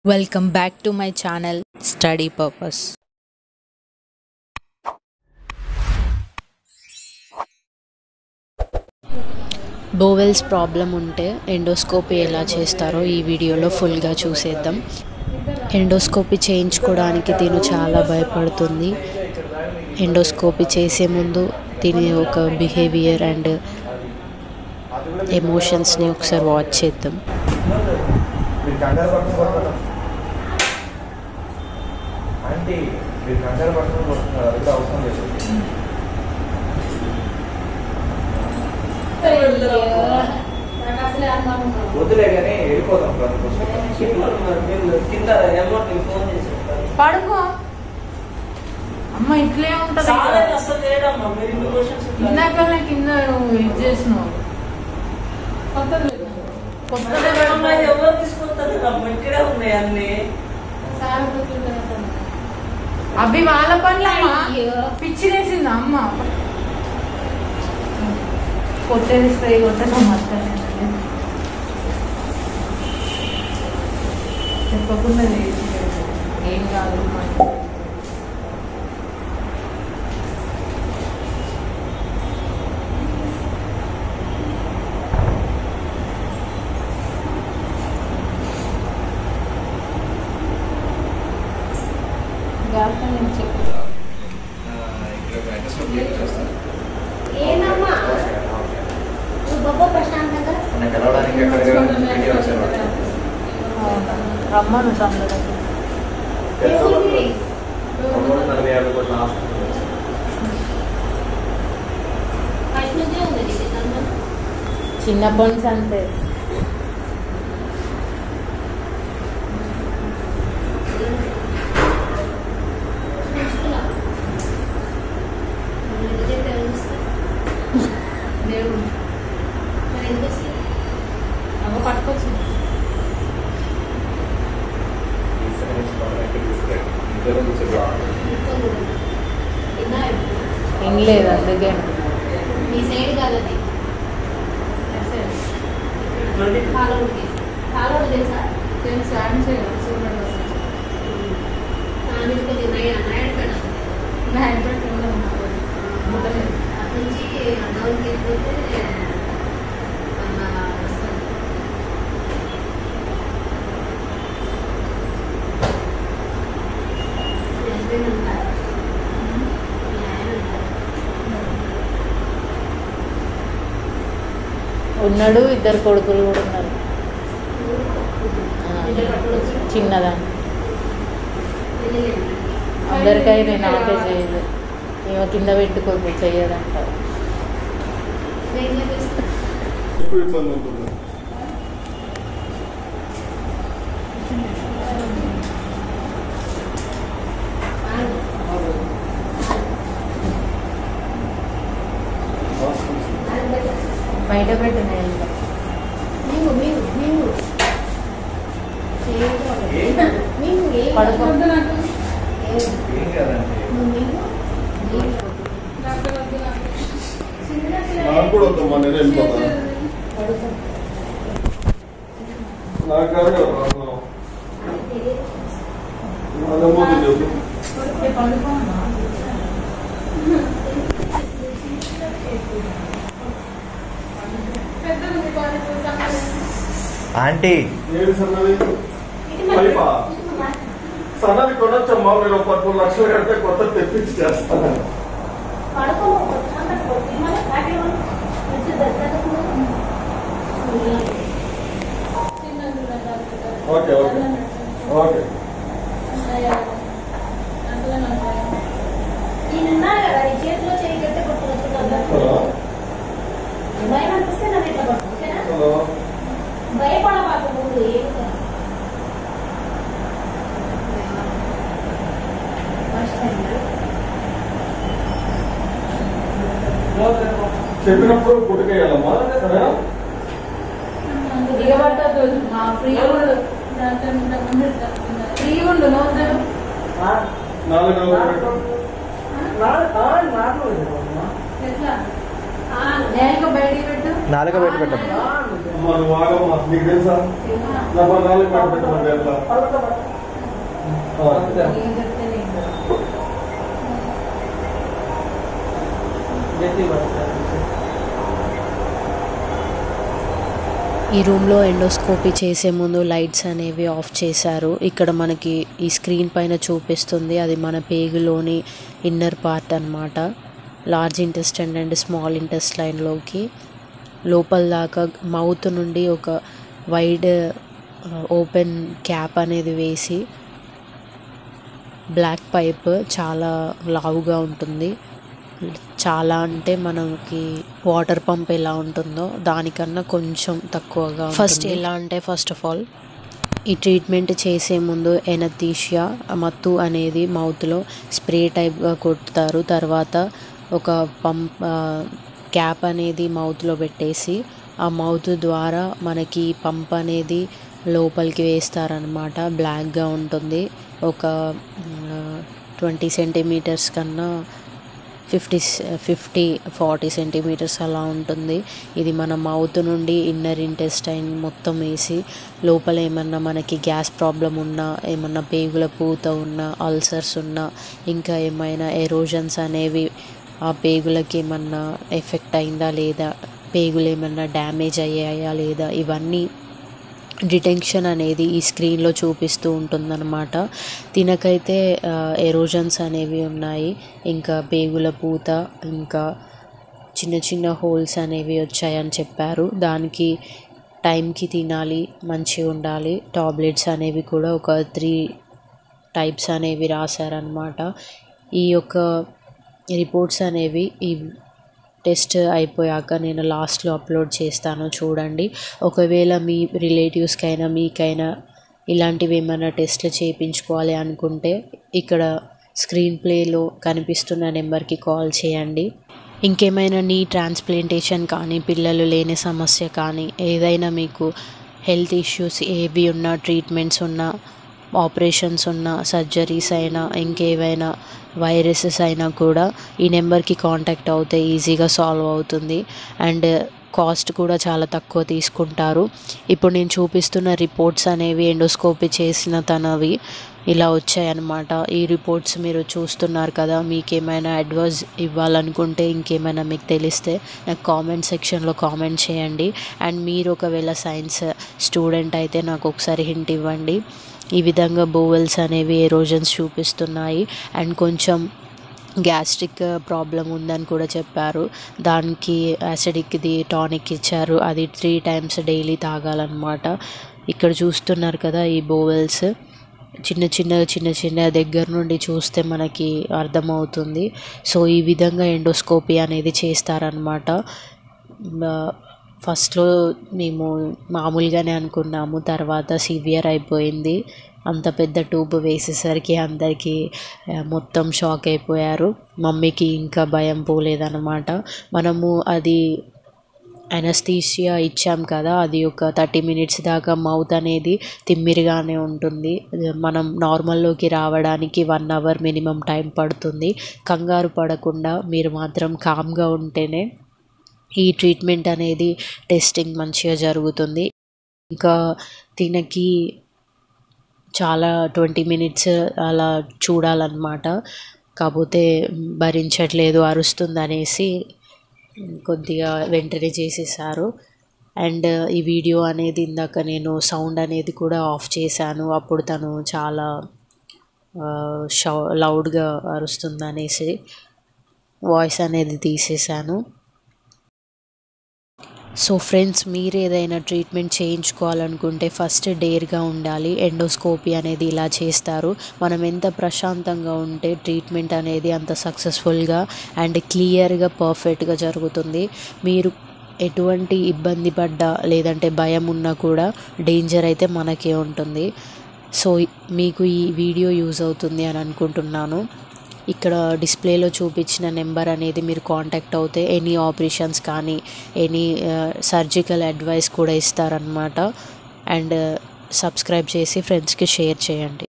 Welcome back to my channel Study Purpose. Bowels problem ఉంటే endoscopy ఎలా చేస్తారో ఈ వీడియోలో ఫుల్గా చూసేద్దాం ఎండోస్కోపీ చేయించుకోవడానికి తిను చాలా భయపడుతుంది ఎండోస్కోపీ చేసే ముందు దీని ఒక బిహేవియర్ అండ్ ఎమోషన్స్ని ఒకసారి వాచ్ చేద్దాం మీరు కంగారు పట్టుకుని ఆంటీ మీరు కంగారు పట్టుకుని కొడుతున్నారు అది కూడా అవసరం లేదు వద్దులే కానీ వెళ్ళిపోతాం కింద అమౌంట్ నీకు ఫోన్ చేసి పడుకో అమ్మ ఇట్లే ఉంటది చాలా అసలు లేదమ్మా మీరు ఇన్ని క్వశ్చన్స్ ఇందాకనే కింద నువ్వు ఇది చేసినావు కొత్తది అమ్మాయి ఎవరు తీసుకొస్తారు అమ్మ ఇక్కడే ఉన్నాయి అన్ని అవి వాళ్ళ పనులమ్మా పిచ్చి వేసింది అమ్మ కొట్టేది స్ప్రే కొట్టే చెప్పకుండా చేసి ఏం కాదు జాగ్రత్త నేను చెప్పు ఏమమ్మా నువ్వు గొప్ప ప్రశాంతంగా నన్ను కలవడానికి ఎక్కడ వీడియో వచ్చారు రమ్మను సందరం దేవుడి నలభై యాభై కోట్ల ఆస్తి ఫస్ట్ నుంచే ఉంది నీకు ఇదంతా. చిన్నప్పటి నుంచి అంతే చూసుకున్నా. మరి ఎందుకు చెప్పావు? దేవుడు మరి ఎందుకు వస్తుంది? అవ్వ పట్టుకొచ్చు ఇంకొకరు. విన్నా ఇప్పుడు? ఏం లేదు అందుకే మీ సైడ్ కాదు అది కాలువకి కాలువలు తెలుసా నాన్నకి కొద్దిగా నయ- నాయడపేట. అటు నుంచి డౌన్కి వెళ్ళిపోతే మన వస్తుంది. మీ హస్బెండ్ ఉంటారా? మీ ఆయన ఉంటారా? ఉన్నాడు ఇద్దరు కొడుకులు కూడా ఉన్నారు ఆ, ఇద్దరు పట్టుకోవచ్చు. చిన్నదాన్ని పెళ్లి లేదు. అందరికైనా నాకే చేయదు ఏమో కింద పెట్టుకోకు చెయ్యదంట ఏం చేపిస్తారు? ఎక్కువ ఇబ్బంది ఉంటుంది ఆగు. ఆగు బయట. బయట పెట్టిన ఎంత నీవు నీవు నీవు చేయకూడదు. నీవు ఏం పడుకో. ఏం? ఏం కాదండి నువ్వు నీవు నీవు. చిన్న నాకు కూడా వద్దమ్మా నేను వెళ్ళిపోతాను పడుకో. నాకు కాదు కదా ప్రాబ్లం అది తెలియదు. అదమ్మో చెప్పు ఆంటీ ఏడు సన్నది ఇటు మరి. పైపా? ఇటు మరి. సన్నది కొనొచ్చమ్మా మీరు ఒక పదమూడు లక్షలు కడితే కొత్త తెప్పించి చేస్తాను పడుకో. అంత కొట్టి మరి కాకి మరి. కొంచెం దగ్గరకు పో. ఓకే ఓకే ఓకే నేను ఉన్నారు కదా నీ చేతిలో చేయి కట్టి కొట్టుకోవచ్చు కదా హలో భయం అనిపిస్తే నన్ను ఇట్లా కొట్టు ఓకేనా హలో భయపడబాకు ముందు ఏమి కాదు. ఫస్ట్ టైం చెప్పినప్పుడు పుట్టుకేయాలమ్మా సరేనా దిగబట్టదు మా ఫ్రీ ఉండు ఫ్రీ ఉండు నోరు నాలుగు రోజులు పెట్టు ఎట్లా నేలకు బయటికి పెట్టు నాలుక పెట్టి పెట్టమ్మా అమ్మా నువ్వు ఆగమ్మా నీకు తెలుసా డెబ్బై నాలుగు మాట పెట్టమండి ఎట్లా పళ్ళతో పట్టు. ఆ. ఈ రూమ్లో ఎండోస్కోపీ చేసే ముందు లైట్స్ అనేవి ఆఫ్ చేశారు ఇక్కడ మనకి ఈ స్క్రీన్ పైన చూపిస్తుంది అది మన పేగులోని ఇన్నర్ పార్ట్ అన్నమాట లార్జ్ ఇంటెస్టైన్ అండ్ స్మాల్ ఇంటెస్టైన్లోకి లోపల దాకా మౌత్ నుండి ఒక వైడ్ ఓపెన్ క్యాప్ అనేది వేసి బ్లాక్ పైప్ చాలా లావుగా ఉంటుంది చాలా అంటే మనకి వాటర్ పంప్ ఎలా ఉంటుందో దానికన్నా కొంచెం తక్కువగా ఫస్ట్ ఎలా అంటే ఫస్ట్ ఆఫ్ ఆల్ ఈ ట్రీట్మెంట్ చేసే ముందు ఎనతీషియా మత్తు అనేది మౌత్లో స్ప్రే టైప్గా కొడతారు తర్వాత ఒక పంప్ క్యాప్ అనేది మౌత్లో పెట్టేసి ఆ మౌత్ ద్వారా మనకి పంప్ అనేది లోపలికి వేస్తారనమాట బ్లాక్గా ఉంటుంది ఒక ట్వంటీ సెంటీమీటర్స్ కన్నా ఫిఫ్టీ ఫిఫ్టీ ఫార్టీ సెంటీమీటర్స్ అలా ఉంటుంది ఇది మన మౌత్ నుండి ఇన్నర్ ఇంటెస్టైన్ మొత్తం వేసి లోపల ఏమన్నా మనకి గ్యాస్ ప్రాబ్లం ఉన్నా ఏమన్నా పేగుల పూత ఉన్నా అల్సర్స్ ఉన్నా ఇంకా ఏమైనా ఎరోజన్స్ అనేవి ఆ పేగులకి ఏమన్నా ఎఫెక్ట్ అయిందా లేదా పేగులు ఏమన్నా డ్యామేజ్ అయ్యాయా లేదా ఇవన్నీ డిటెన్షన్ అనేది ఈ స్క్రీన్లో చూపిస్తూ ఉంటుందన్నమాట తినకైతే ఎరోజన్స్ అనేవి ఉన్నాయి ఇంకా పేగుల పూత ఇంకా చిన్న చిన్న హోల్స్ అనేవి వచ్చాయని చెప్పారు దానికి టైంకి తినాలి మంచిగా ఉండాలి టాబ్లెట్స్ అనేవి కూడా ఒక త్రీ టైప్స్ అనేవి రాశారనమాట ఈ యొక్క రిపోర్ట్స్ అనేవి ఈ టెస్ట్ అయిపోయాక నేను లాస్ట్లో అప్లోడ్ చేస్తాను చూడండి ఒకవేళ మీ రిలేటివ్స్కైనా మీకైనా ఇలాంటివి ఏమైనా టెస్ట్లు చేయించుకోవాలి అనుకుంటే ఇక్కడ స్క్రీన్ ప్లేలో కనిపిస్తున్న నెంబర్కి కాల్ చేయండి ఇంకేమైనా నీ ట్రాన్స్ప్లాంటేషన్ కానీ పిల్లలు లేని సమస్య కానీ ఏదైనా మీకు హెల్త్ ఇష్యూస్ ఏవి ఉన్నా ట్రీట్మెంట్స్ ఉన్నా ఆపరేషన్స్ ఉన్నా సర్జరీస్ అయినా ఇంకేవైనా వైరసెస్ అయినా కూడా ఈ నెంబర్కి కాంటాక్ట్ అవుతే ఈజీగా సాల్వ్ అవుతుంది అండ్ కాస్ట్ కూడా చాలా తక్కువ తీసుకుంటారు ఇప్పుడు నేను చూపిస్తున్న రిపోర్ట్స్ అనేవి ఎండోస్కోపీ చేసిన తనవి ఇలా వచ్చాయన్నమాట ఈ రిపోర్ట్స్ మీరు చూస్తున్నారు కదా మీకు ఏమైనా అడ్వైస్ ఇవ్వాలనుకుంటే ఇంకేమైనా మీకు తెలిస్తే నాకు కామెంట్ సెక్షన్లో కామెంట్ చేయండి అండ్ మీరు ఒకవేళ సైన్స్ స్టూడెంట్ అయితే నాకు ఒకసారి హింట్ ఇవ్వండి ఈ విధంగా బోవెల్స్ అనేవి ఎరోజన్స్ చూపిస్తున్నాయి అండ్ కొంచెం గ్యాస్ట్రిక్ ప్రాబ్లం ఉందని కూడా చెప్పారు దానికి యాసిడిక్ది టానిక్ ఇచ్చారు అది త్రీ టైమ్స్ డైలీ తాగాలన్నమాట ఇక్కడ చూస్తున్నారు కదా ఈ బోవెల్స్ చిన్న చిన్న చిన్న చిన్న దగ్గర నుండి చూస్తే మనకి అర్థమవుతుంది సో ఈ విధంగా ఎండోస్కోపీ అనేది చేస్తారనమాట ఫస్ట్లో మేము మామూలుగానే అనుకున్నాము తర్వాత సివియర్ అయిపోయింది అంత పెద్ద ట్యూబ్ వేసేసరికి అందరికీ మొత్తం షాక్ అయిపోయారు మమ్మీకి ఇంకా భయం పోలేదన్నమాట మనము అది అనస్థీషియా ఇచ్చాం కదా అది ఒక థర్టీ మినిట్స్ దాకా మౌత్ అనేది తిమ్మిరిగానే ఉంటుంది మనం నార్మల్లోకి రావడానికి వన్ అవర్ మినిమం టైం పడుతుంది కంగారు పడకుండా మీరు మాత్రం కామ్గా ఉంటేనే ఈ ట్రీట్మెంట్ అనేది టెస్టింగ్ మంచిగా జరుగుతుంది ఇంకా తినకి చాలా ట్వంటీ మినిట్స్ అలా చూడాలన్నమాట కాకపోతే భరించట్లేదు అరుస్తుంది అనేసి కొద్దిగా వెంటనే చేసేసారు అండ్ ఈ వీడియో అనేది ఇందాక నేను సౌండ్ అనేది కూడా ఆఫ్ చేశాను అప్పుడు తను చాలా షౌ లౌడ్గా అరుస్తుంది అనేసి వాయిస్ అనేది తీసేశాను సో ఫ్రెండ్స్ మీరు ఏదైనా ట్రీట్మెంట్ చేయించుకోవాలనుకుంటే ఫస్ట్ డేర్గా ఉండాలి ఎండోస్కోపీ అనేది ఇలా చేస్తారు మనం ఎంత ప్రశాంతంగా ఉంటే ట్రీట్మెంట్ అనేది అంత సక్సెస్ఫుల్గా అండ్ క్లియర్గా పర్ఫెక్ట్గా జరుగుతుంది మీరు ఎటువంటి ఇబ్బంది పడ్డా లేదంటే భయం ఉన్నా కూడా డేంజర్ అయితే మనకే ఉంటుంది సో మీకు ఈ వీడియో యూజ్ అవుతుంది అని అనుకుంటున్నాను ఇక్కడ డిస్ప్లేలో చూపించిన నెంబర్ అనేది మీరు కాంటాక్ట్ అవుతే ఎనీ ఆపరేషన్స్ కానీ ఎనీ సర్జికల్ అడ్వైస్ కూడా ఇస్తారనమాట అండ్ సబ్స్క్రైబ్ చేసి ఫ్రెండ్స్కి షేర్ చేయండి